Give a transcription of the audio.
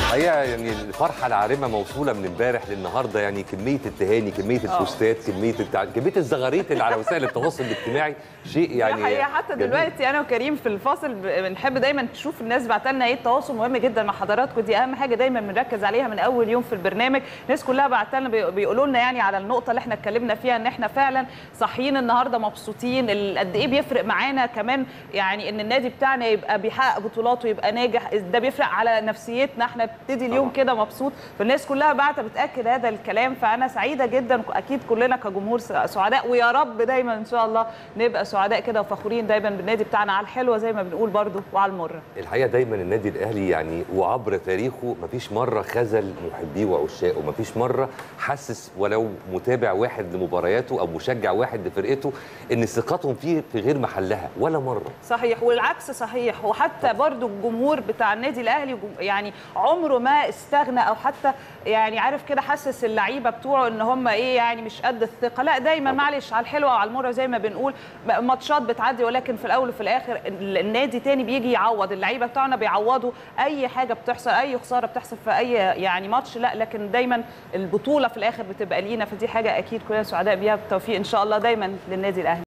الحقيقه يعني الفرحه العارمه موصوله من امبارح للنهارده يعني كميه التهاني كميه البوستات كميه التع... كميه الزغاريت اللي على وسائل التواصل الاجتماعي شيء يعني يعني حتى جميل. دلوقتي انا وكريم في الفاصل ب- بنحب دايما تشوف الناس بعت لنا ايه التواصل مهم جدا مع حضراتكم دي اهم حاجه دايما بنركز عليها من اول يوم في البرنامج الناس كلها بعت لنا بي- بيقولوا لنا يعني على النقطه اللي احنا اتكلمنا فيها ان احنا فعلا صاحيين النهارده مبسوطين ال- قد ايه بيفرق معانا كمان يعني ان النادي بتاعنا يبقى بيحقق بطولات ويبقى ناجح ده بيفرق على نفسيتنا احنا بنبتدي اليوم طبعاً. كده مبسوط فالناس كلها بعت بتاكد هذا الكلام فانا سعيده جدا اكيد كلنا كجمهور س- سعداء ويا رب دايما ان شاء الله نبقى سعداء كده وفخورين دايما بالنادي بتاعنا على الحلوه زي ما بنقول برضو وعلى المره الحقيقه دايما النادي الاهلي يعني وعبر تاريخه مفيش مره خذل محبيه وعشاقه مفيش مره حسس ولو متابع واحد لمبارياته او مشجع واحد لفرقته ان ثقتهم فيه في غير محلها ولا مره صحيح والعكس صحيح وحتى برضو الجمهور بتاع النادي الاهلي جم- يعني عمره ما استغنى او حتى يعني عارف كده حسس اللعيبه بتوعه ان هم ايه يعني مش قد الثقه لا دايما طبعا. معلش على الحلوه وعلى المره زي ما بنقول م- ماتشات بتعدي ولكن في الاول وفي الاخر ال- النادي تاني بيجي يعوض اللعيبه بتوعنا بيعوضوا اي حاجه بتحصل اي خساره بتحصل في اي يعني ماتش لا لكن دايما البطوله في الاخر بتبقى لينا فدي حاجه اكيد كلنا سعداء بيها بالتوفيق ان شاء الله دايما للنادي الاهلي